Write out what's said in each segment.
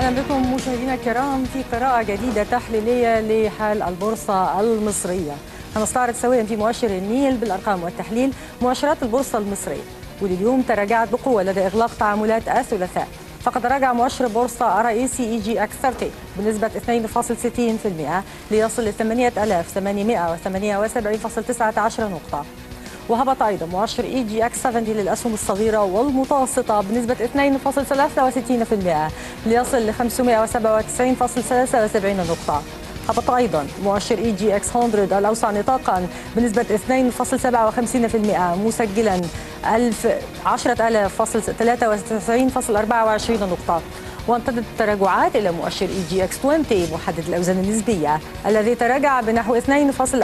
اهلا بكم مشاهدينا الكرام في قراءه جديده تحليليه لحال البورصه المصريه هنستعرض سويا في مؤشر النيل بالارقام والتحليل مؤشرات البورصه المصريه واللي اليوم تراجعت بقوه لدى اغلاق تعاملات الثلاثاء فقد راجع مؤشر بورصة الرئيسي اي جي اكس 30 بنسبة 2.60% ليصل ل 8878.19 نقطة وهبط ايضا مؤشر اي جي اكس 70 للاسهم الصغيره والمتوسطه بنسبه 2.63% ليصل ل 597.73 نقطه هبط ايضا مؤشر اي جي اكس 100 الاوسع نطاقا بنسبه 2.57% مسجلا 10093.23.24 نقطه وامتدت التراجعات إلى مؤشر إي جي إكس 20 محدد الأوزان النسبية الذي تراجع بنحو 2.74%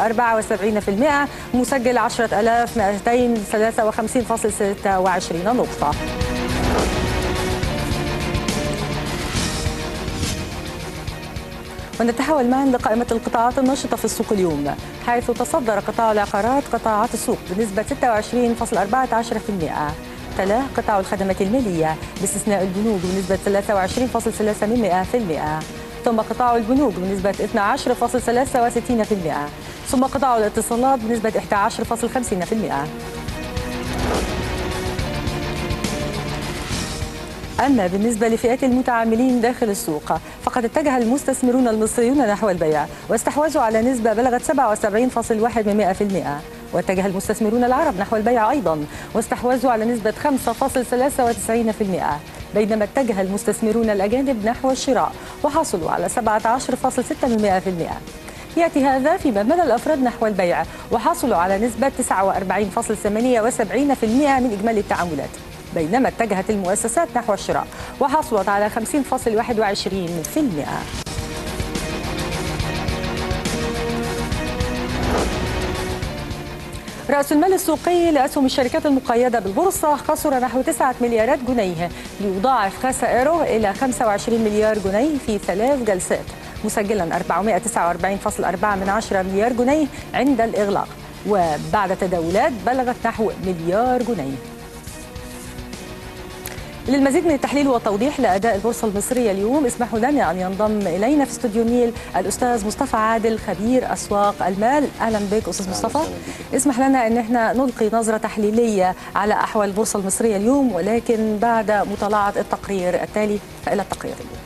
مسجل 10253.26 نقطة ونتحول معا لقائمة القطاعات النشطة في السوق اليوم حيث تصدر قطاع العقارات قطاعات السوق بنسبة 26.14% تلاه قطاع الخدمات المالية باستثناء البنوك بنسبة 23.3% ثم قطاع البنوك بنسبة 12.63% ثم قطاع الاتصالات بنسبة 11.50% أما بالنسبة لفئات المتعاملين داخل السوق فقد اتجه المستثمرون المصريون نحو البيع واستحوذوا على نسبة بلغت 77.1% واتجه المستثمرون العرب نحو البيع أيضا واستحوذوا على نسبة 5.93% بينما اتجه المستثمرون الأجانب نحو الشراء وحصلوا على 17.6% يأتي هذا فيما مدى الأفراد نحو البيع وحصلوا على نسبة 49.78% من إجمالي التعاملات بينما اتجهت المؤسسات نحو الشراء وحصلت على 50.21% رأس المال السوقي لأسهم الشركات المقيدة بالبورصة خسر نحو 9 مليارات جنيه ليضاعف خسائره إلى 25 مليار جنيه في ثلاث جلسات مسجلا 449.4 مليار جنيه عند الإغلاق وبعد تداولات بلغت نحو مليار جنيه للمزيد من التحليل والتوضيح لاداء البورصه المصريه اليوم اسمحوا لنا ان ينضم الينا في استوديو النيل الاستاذ مصطفى عادل خبير اسواق المال اهلا بك استاذ مصطفى اسمح لنا ان احنا نلقي نظره تحليليه على احوال البورصه المصريه اليوم ولكن بعد مطالعه التقرير التالي فالى التقرير اليوم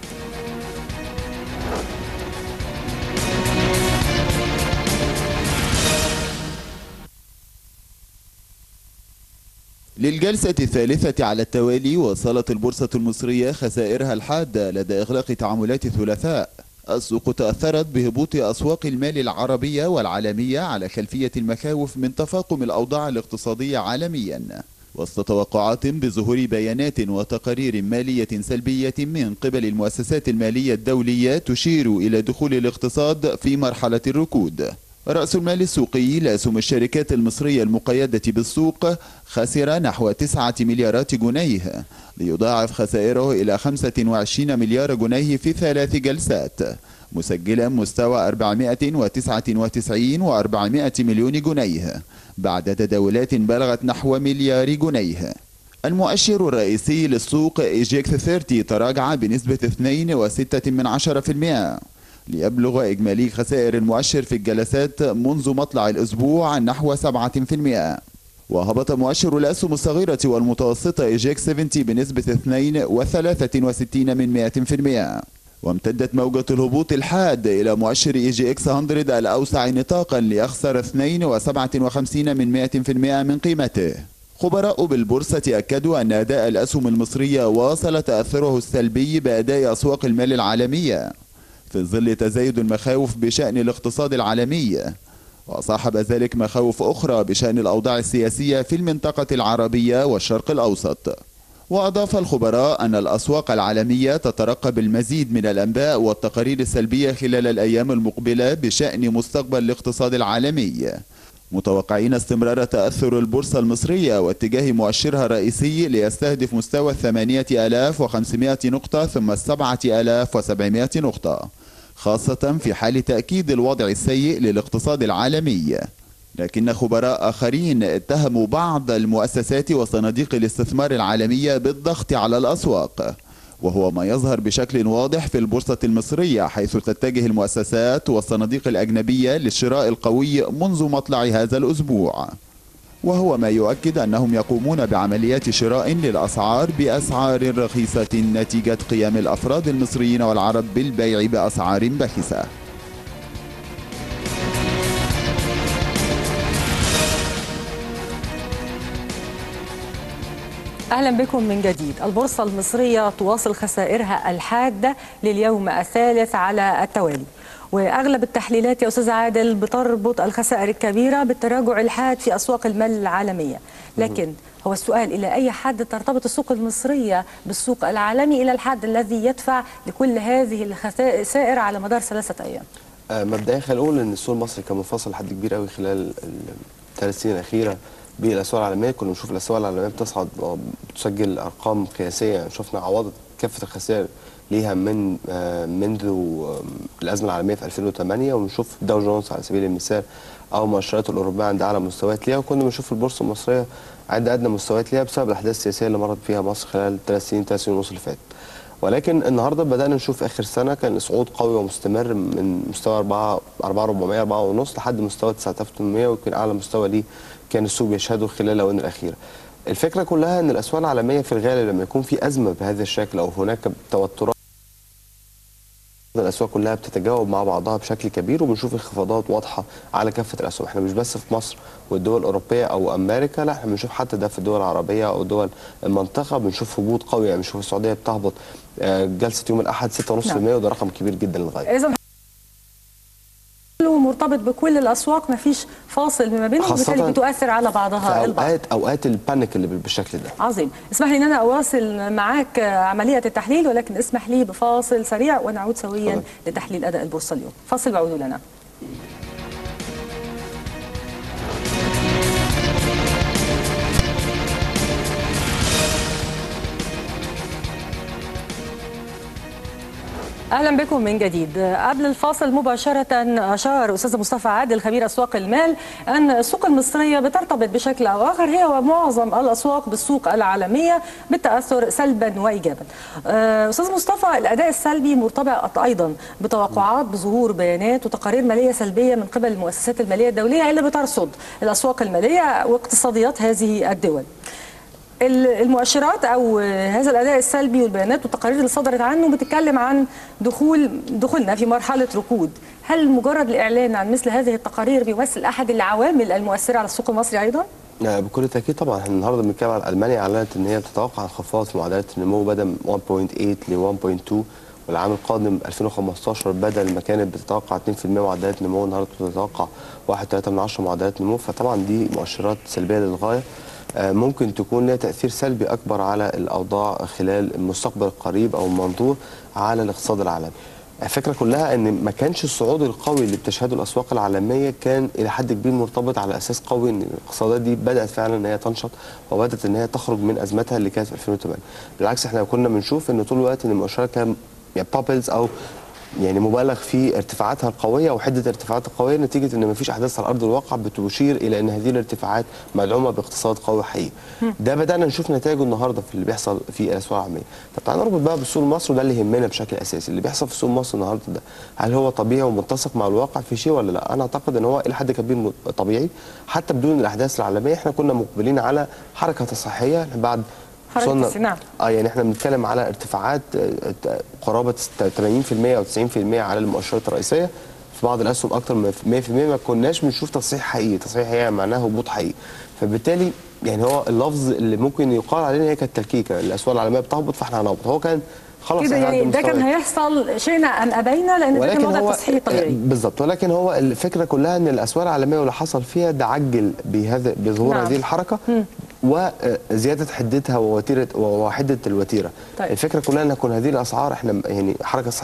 للجلسة الثالثة على التوالي وصلت البورصة المصرية خسائرها الحادة لدى إغلاق تعاملات الثلاثاء السوق تأثرت بهبوط أسواق المال العربية والعالمية على خلفية المخاوف من تفاقم الأوضاع الاقتصادية عالميا وسط توقعات بظهور بيانات وتقارير مالية سلبية من قبل المؤسسات المالية الدولية تشير إلى دخول الاقتصاد في مرحلة الركود رأس المال السوقي لأسهم الشركات المصرية المقيدة بالسوق خسر نحو 9 مليارات جنيه ليضاعف خسائره إلى 25 مليار جنيه في ثلاث جلسات مسجلا مستوى 499 و400 مليون جنيه بعد تداولات بلغت نحو مليار جنيه المؤشر الرئيسي للسوق إيجيكس 30 تراجع بنسبة 2.6% ليبلغ إجمالي خسائر المؤشر في الجلسات منذ مطلع الأسبوع نحو 7% وهبط مؤشر الأسهم الصغيرة والمتوسطة إيجيك 70 بنسبة 2.63 من 100% وامتدت موجة الهبوط الحاد إلى مؤشر إي جي إكس 100 الأوسع نطاقا ليخسر 2.57 من 100% من قيمته خبراء بالبورصة أكدوا أن أداء الأسهم المصرية واصل تأثره السلبي بأداء أسواق المال العالمية في ظل تزايد المخاوف بشأن الاقتصاد العالمي وصاحب ذلك مخاوف أخرى بشأن الأوضاع السياسية في المنطقة العربية والشرق الأوسط وأضاف الخبراء أن الأسواق العالمية تترقب المزيد من الأنباء والتقارير السلبية خلال الأيام المقبلة بشأن مستقبل الاقتصاد العالمي متوقعين استمرار تأثر البورصة المصرية واتجاه مؤشرها الرئيسي ليستهدف مستوى 8500 نقطة ثم 7700 نقطة خاصة في حال تأكيد الوضع السيء للاقتصاد العالمي لكن خبراء آخرين اتهموا بعض المؤسسات وصناديق الاستثمار العالمية بالضغط على الأسواق وهو ما يظهر بشكل واضح في البورصة المصرية حيث تتجه المؤسسات والصناديق الأجنبية للشراء القوي منذ مطلع هذا الأسبوع وهو ما يؤكد أنهم يقومون بعمليات شراء للأسعار بأسعار رخيصة نتيجة قيام الأفراد المصريين والعرب بالبيع بأسعار باخسة اهلا بكم من جديد البورصه المصريه تواصل خسائرها الحاده لليوم الثالث على التوالي واغلب التحليلات يا استاذ عادل بتربط الخسائر الكبيره بالتراجع الحاد في اسواق المال العالميه لكن هو السؤال الى اي حد ترتبط السوق المصريه بالسوق العالمي الى الحد الذي يدفع لكل هذه الخسائر على مدار ثلاثه ايام آه، مبدئيا خلينا نقول ان السوق المصري كان منفصل لحد كبير قوي خلال الثلاث سنين الاخيره بالاسواق العالميه كنا بنشوف الاسواق العالميه بتصعد بتسجل ارقام قياسيه يعني شفنا عوضت كافه الخسائر ليها من آه، منذ آه، الازمه العالميه في 2008 ونشوف داو جونز على سبيل المثال او مؤشرات الاوروبيه عند اعلى مستويات ليها وكنا بنشوف البورصه المصريه عند ادنى مستويات ليها بسبب الاحداث السياسيه اللي مرت فيها مصر خلال الثلاث سنين ثلاث سنين ونص اللي فاتت. ولكن النهارده بدانا نشوف اخر سنه كان صعود قوي ومستمر من مستوى 4 4400 4 ونص لحد مستوى 9800 ويمكن اعلى مستوى ليه كان السوق بيشهده خلال الاونه الاخيره. الفكره كلها ان الاسواق العالميه في الغالب لما يكون في ازمه بهذا الشكل او هناك توترات الاسواق كلها بتتجاوب مع بعضها بشكل كبير وبنشوف انخفاضات واضحه على كافه الاسواق احنا مش بس في مصر والدول الاوروبيه او امريكا لا احنا بنشوف حتى ده في الدول العربيه او دول المنطقه بنشوف هبوط قوي يعني بنشوف السعوديه بتهبط آه، جلسه يوم الاحد 6.5% نعم. وده رقم كبير جدا للغايه اذا مرتبط بكل الاسواق ما فيش فاصل ما بينهم وبالتالي بتؤثر على بعضها في البعض اوقات اوقات البانيك اللي بالشكل ده عظيم اسمح لي ان انا اواصل معاك عمليه التحليل ولكن اسمح لي بفاصل سريع ونعود سويا طبعا. لتحليل اداء البورصه اليوم فاصل وعودوا لنا اهلا بكم من جديد قبل الفاصل مباشره اشار استاذ مصطفى عادل خبير اسواق المال ان السوق المصريه بترتبط بشكل او اخر هي ومعظم الاسواق بالسوق العالميه بالتاثر سلبا وايجابا. استاذ مصطفى الاداء السلبي مرتبط ايضا بتوقعات بظهور بيانات وتقارير ماليه سلبيه من قبل المؤسسات الماليه الدوليه اللي بترصد الاسواق الماليه واقتصاديات هذه الدول. المؤشرات او هذا الاداء السلبي والبيانات والتقارير اللي صدرت عنه بتتكلم عن دخول دخولنا في مرحله ركود هل مجرد الاعلان عن مثل هذه التقارير بيمثل احد العوامل المؤثره على السوق المصري ايضا بكل تاكيد طبعا احنا النهارده بنتكلم عن المانيا اعلنت ان هي بتتوقع انخفاض في معدلات النمو بدا 1.8 ل 1.2 والعام القادم 2015 بدل ما كانت بتتوقع 2% معدلات نمو النهارده بتتوقع 1.3 معدلات نمو فطبعا دي مؤشرات سلبيه للغايه ممكن تكون لها تاثير سلبي اكبر على الاوضاع خلال المستقبل القريب او المنظور على الاقتصاد العالمي. الفكره كلها ان ما كانش الصعود القوي اللي بتشهده الاسواق العالميه كان الى حد كبير مرتبط على اساس قوي ان الاقتصادات دي بدات فعلا ان هي تنشط وبدات ان هي تخرج من ازمتها اللي كانت في 2008 بالعكس احنا كنا بنشوف ان طول الوقت ان المؤشرات كان يعني بابلز او يعني مبالغ في ارتفاعاتها القويه وحده ارتفاعاتها القويه نتيجه ان مفيش احداث على ارض الواقع بتشير الى ان هذه الارتفاعات مدعومه باقتصاد قوي حقيقي. ده بدانا نشوف نتائجه النهارده في اللي بيحصل في الاسواق العالميه. طب تعالى نربط بقى بالسوق المصري وده اللي يهمنا بشكل اساسي، اللي بيحصل في السوق المصري النهارده ده هل هو طبيعي ومتسق مع الواقع في شيء ولا لا؟ انا اعتقد ان هو الى حد كبير طبيعي حتى بدون الاحداث العالميه احنا كنا مقبلين على حركه تصحيحيه بعد حركه نعم اه يعني احنا بنتكلم على ارتفاعات قرابه 80% او 90% على المؤشرات الرئيسيه في بعض الاسهم اكثر من 100% ما كناش بنشوف تصحيح حقيقي، تصحيح حقيقي معناه هبوط حقيقي. فبالتالي يعني هو اللفظ اللي ممكن يقال عليه هي كانت تلكيكه، الاسواق العالميه بتهبط فاحنا هنهبط، هو كان خلاص كده يعني ده كان هيحصل شئنا ام ابينا لان ده كان وضع تصحيحي طبيعي بالظبط ولكن هو الفكره كلها ان الاسواق العالميه واللي حصل فيها ده عجل بهذا بظهور نعم. هذه الحركه م. وزياده حدتها ووتيره وحده الوتيره طيب. الفكره كلها ان تكون هذه الاسعار احنا يعني حركه صحيه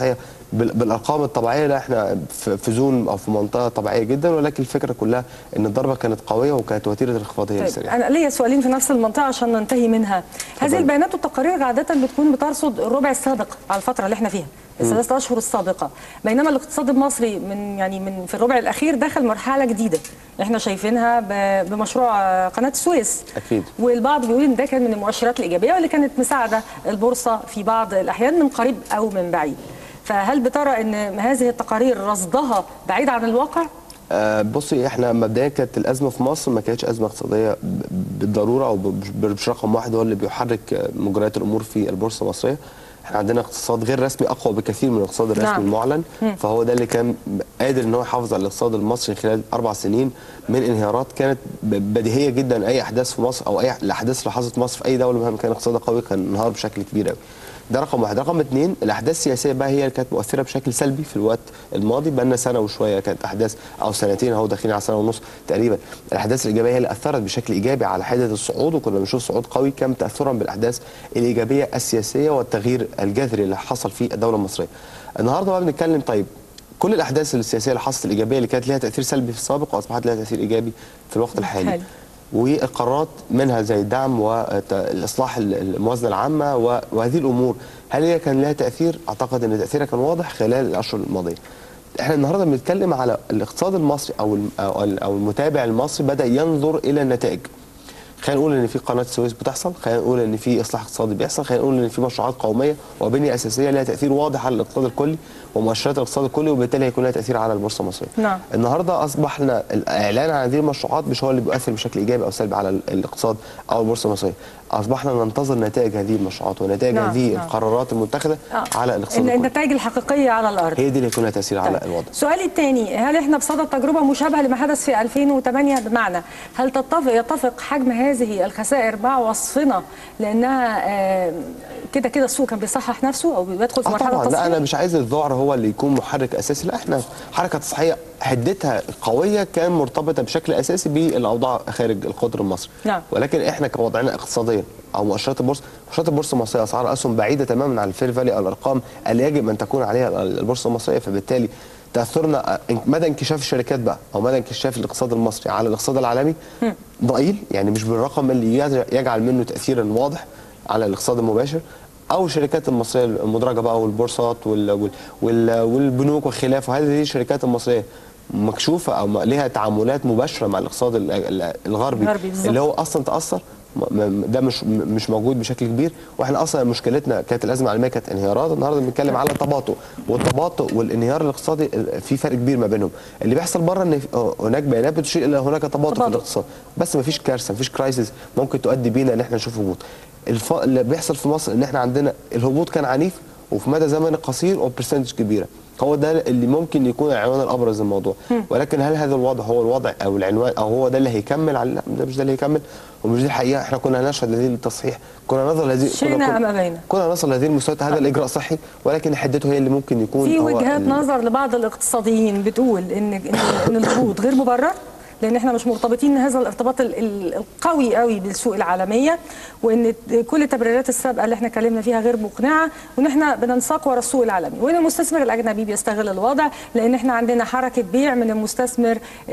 بال- بالارقام الطبيعيه لا احنا في في زون او في منطقه طبيعيه جدا ولكن الفكره كلها ان الضربه كانت قويه وكانت وتيره الانخفاض هي طيب السريعه انا ليا سؤالين في نفس المنطقه عشان ننتهي منها هذه اتفضل. البيانات والتقارير عاده بتكون بترصد الربع السابق على الفتره اللي احنا فيها الثلاث اشهر السابقه بينما الاقتصاد المصري من يعني من في الربع الاخير دخل مرحله جديده احنا شايفينها ب- بمشروع آه، قناه السويس أكيد. والبعض بيقول ان ده كان من المؤشرات الايجابيه واللي كانت مساعده البورصه في بعض الاحيان من قريب او من بعيد فهل بترى ان هذه التقارير رصدها بعيد عن الواقع آه، بصي احنا مبدئيا كانت الازمه في مصر ما كانتش ازمه اقتصاديه ب- بالضروره او ب- مش رقم واحد هو اللي بيحرك آه، مجريات الامور في البورصه المصريه احنا عندنا اقتصاد غير رسمي اقوى بكثير من الاقتصاد الرسمي نعم. المعلن فهو ده اللي كان قادر ان هو يحافظ على الاقتصاد المصري خلال اربع سنين من انهيارات كانت ب- بديهيه جدا اي احداث في مصر او اي الاحداث اللي حصلت في مصر في اي دوله مهما كان اقتصادها قوي كان انهار بشكل كبير قوي ده رقم واحد رقم اثنين الاحداث السياسيه بقى هي اللي كانت مؤثره بشكل سلبي في الوقت الماضي بقى لنا سنه وشويه كانت احداث او سنتين اهو داخلين على سنه ونص تقريبا الاحداث الايجابيه هي اللي اثرت بشكل ايجابي على حده الصعود وكنا بنشوف صعود قوي كان تاثرا بالاحداث الايجابيه السياسيه والتغيير الجذري اللي حصل في الدوله المصريه النهارده بقى بنتكلم طيب كل الاحداث السياسيه اللي حصلت الايجابيه اللي كانت لها تاثير سلبي في السابق واصبحت لها تاثير ايجابي في الوقت الحالي حلو. والقرارات منها زي الدعم والاصلاح الموازنه العامه و- وهذه الامور هل هي كان لها تاثير؟ اعتقد ان تاثيرها كان واضح خلال الاشهر الماضيه. احنا النهارده بنتكلم على الاقتصاد المصري او الم- او ال- أو المتابع المصري بدا ينظر الى النتائج. خلينا نقول ان في قناه السويس بتحصل، خلينا نقول ان في اصلاح اقتصادي بيحصل، خلينا نقول ان في مشروعات قوميه وبنيه اساسيه لها تاثير واضح على الاقتصاد الكلي ومؤشرات الاقتصاد الكلي وبالتالي هيكون لها تاثير على البورصه المصريه. نعم. النهارده اصبحنا الاعلان عن هذه المشروعات مش هو اللي بيؤثر بشكل ايجابي او سلبي على ال- الاقتصاد او البورصه المصريه اصبحنا ننتظر نتائج هذه المشروعات ونتائج نعم، هذه نعم. القرارات المتخذه آه. على الاقتصاد الن- الكلي. النتائج الحقيقيه على الارض هي دي اللي هيكون لها تاثير على طيب. الوضع سؤالي الثاني هل احنا بصدد تجربه مشابهه لما حدث في 2008 بمعنى هل تتفق يتفق حجم هذه الخسائر مع وصفنا لانها آه، كده كده السوق كان بيصحح نفسه او بيدخل في اه مرحله طبعا لا تصحيح انا مش عايز الذعر هو اللي يكون محرك اساسي لا احنا حركه تصحيحيه حدتها قويه كان مرتبطه بشكل اساسي بالاوضاع خارج القطر المصري نعم. ولكن احنا كوضعنا اقتصاديا او مؤشرات البورصه مؤشرات البورصه المصريه اسعار اسهم بعيده تماما عن الفير فالي او الارقام اللي يجب ان تكون عليها البورصه المصريه فبالتالي تاثرنا مدى انكشاف الشركات بقى او مدى انكشاف الاقتصاد المصري على الاقتصاد العالمي ضئيل يعني مش بالرقم اللي يجعل منه تاثيرا واضح على الاقتصاد المباشر او الشركات المصريه المدرجه بقى والبورصات وال وال وال والبنوك وخلافه هذه الشركات المصريه مكشوفه او م- لها تعاملات مباشره مع الاقتصاد ال- ال- الغربي الغربي بالظبط. اللي هو اصلا تاثر م- م- ده مش م- مش موجود بشكل كبير واحنا اصلا مشكلتنا كانت الازمه العالميه كانت انهيارات النهارده بنتكلم على تباطؤ والتباطؤ والانهيار الاقتصادي ال- في فرق كبير ما بينهم اللي بيحصل بره ان في- هناك بيانات بتشير الى هناك تباطؤ في تباطؤ. الاقتصاد بس ما فيش كارثه ما فيش كرايسيس ممكن تؤدي بينا ان احنا نشوف هبوط الف... اللي بيحصل في مصر ان احنا عندنا الهبوط كان عنيف وفي مدى زمني قصير وبرسنتج كبيره هو ده اللي ممكن يكون العنوان الابرز للموضوع ولكن هل هذا الوضع هو الوضع او العنوان او هو ده اللي هيكمل على لا ده مش ده اللي هيكمل ومش دي الحقيقه احنا كنا نشهد هذه التصحيح كنا نظر لهذه شئنا كنا أم أبينا. كنا نصل لهذه المستويات هذا الاجراء صحي ولكن حدته هي اللي ممكن يكون في هو وجهات ال- نظر لبعض الاقتصاديين بتقول ان ان ان الهبوط غير مبرر لان احنا مش مرتبطين هذا الارتباط ال- ال- القوي قوي بالسوق العالميه وان كل التبريرات السابقه اللي احنا اتكلمنا فيها غير مقنعه وان احنا بننساق ورا السوق العالمي وان المستثمر الاجنبي بيستغل الوضع لان احنا عندنا حركه بيع من المستثمر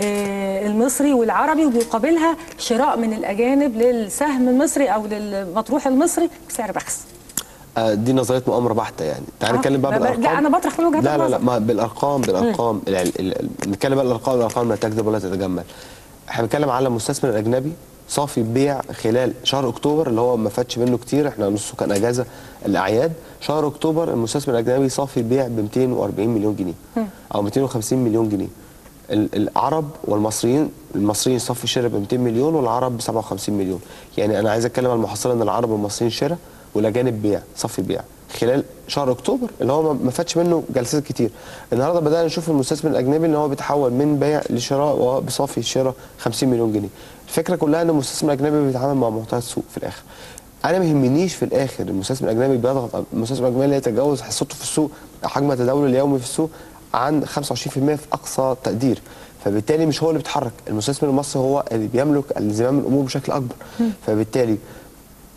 آه، المصري والعربي وبيقابلها شراء من الاجانب للسهم المصري او للمطروح المصري بسعر بخس آه، دي نظريه مؤامره بحته يعني تعال آه، نتكلم بقى لا، لا، بالارقام أنا بطرح من وجهة لا لا لا النظر. ما بالارقام بالارقام ال- ال- ال- نتكلم بقى الارقام الارقام لا تكذب ولا تتجمل احنا بنتكلم على المستثمر الاجنبي صافي بيع خلال شهر اكتوبر اللي هو ما فاتش منه كتير احنا نصه كان اجازه الاعياد شهر اكتوبر المستثمر الاجنبي صافي بيع ب 240 مليون جنيه او 250 مليون جنيه ال- العرب والمصريين المصريين صافي شراء ب 200 مليون والعرب ب 57 مليون يعني انا عايز اتكلم عن المحصله ان العرب والمصريين شراء والاجانب بيع صافي بيع خلال شهر اكتوبر اللي هو ما- ما فاتش منه جلسات كتير النهارده بدانا نشوف المستثمر الاجنبي ان هو بيتحول من بيع لشراء وبصافي شراء 50 مليون جنيه الفكره كلها ان المستثمر الاجنبي بيتعامل مع معطيات السوق في الاخر انا ما يهمنيش في الاخر المستثمر الاجنبي بيضغط على- المستثمر الاجنبي اللي يتجاوز حصته في السوق او حجم تداوله اليومي في السوق عن 25% في اقصى تقدير فبالتالي مش هو اللي بيتحرك المستثمر المصري هو اللي بيملك الزمام الامور بشكل اكبر فبالتالي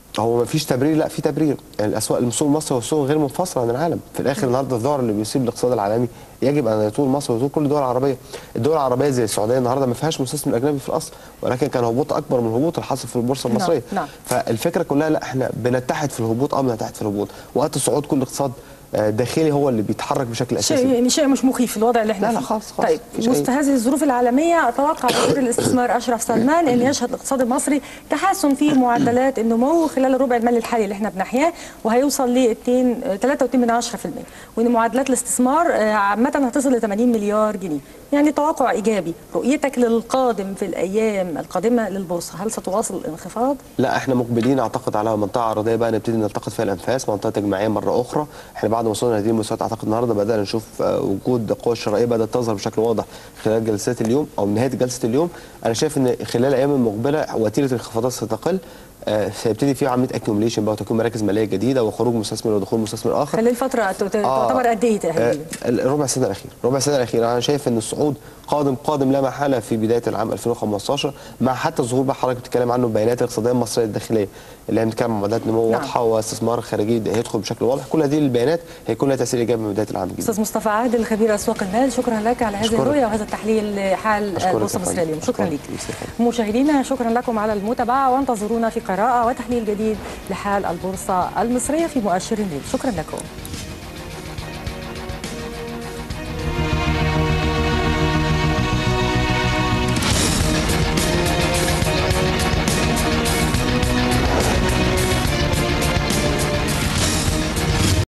هو ما فيش تبرير لا في تبرير يعني الاسواق السوق المصري هو سوق غير منفصل عن العالم في الاخر النهارده الذعر اللي بيصيب الاقتصاد العالمي يجب ان يطول مصر ويطول كل الدول العربيه الدول العربيه زي السعوديه النهارده ما فيهاش مستثمر اجنبي في الاصل ولكن كان هبوط اكبر من الهبوط اللي حصل في البورصه نعم، المصريه نعم. فالفكره كلها لا احنا بنتحد في الهبوط اه بنتحد في الهبوط وقت صعود كل اقتصاد آه، داخلي هو اللي بيتحرك بشكل اساسي شيء يعني شيء مش مخيف في الوضع اللي احنا لا، لا، فيه. خالص، خالص. طيب مفيش وسط أي- هذه الظروف العالميه اتوقع وزير الاستثمار اشرف سلمان ان يشهد الاقتصاد المصري تحسن في معدلات النمو خلال الربع المالي الحالي اللي احنا بنحياه وهيوصل ل 3.2% وان معدلات الاستثمار آه، عامه هتصل ل 80 مليار جنيه يعني توقع ايجابي رؤيتك للقادم في الايام القادمه للبورصه هل ستواصل الانخفاض لا احنا مقبلين اعتقد على منطقه عرضيه بقى نبتدي نلتقط فيها الانفاس منطقه تجميعيه مره اخرى احنا بعد ما وصلنا لهذه المستويات اعتقد النهارده بدانا نشوف آه، وجود القوى الشرائيه بدات تظهر بشكل واضح خلال جلسات اليوم او نهايه جلسه اليوم انا شايف ان خلال الايام المقبله وتيره الانخفاضات ستقل آه، سيبتدي في عمليه اكيوميليشن بقى وتكون مراكز ماليه جديده وخروج مستثمر ودخول مستثمر اخر خلال فتره ت- ت- تعتبر قد ايه تقريبا آه، الربع سنه الاخير ربع سنه الاخير انا شايف ان الصعود قادم قادم لا محاله في بدايه العام 2015 مع حتى ظهور بقى حضرتك بتتكلم عنه البيانات الاقتصاديه المصريه الداخليه اللي هي بنتكلم عن معدلات نمو نعم. واضحه واستثمار خارجي هيدخل بشكل واضح كل هذه البيانات هيكون لها تاثير ايجابي من بدايه العام الجديد استاذ مصطفى عادل خبير اسواق المال شكرا لك على هذه أشكرك. الرؤيه وهذا التحليل لحال أشكرك البورصه يا المصريه فندم. اليوم شكرا أشكرك. لك ميرسي يا فندم. مشاهدينا شكرا لكم على المتابعه وانتظرونا في قراءه وتحليل جديد لحال البورصه المصريه في مؤشر الليل شكرا لكم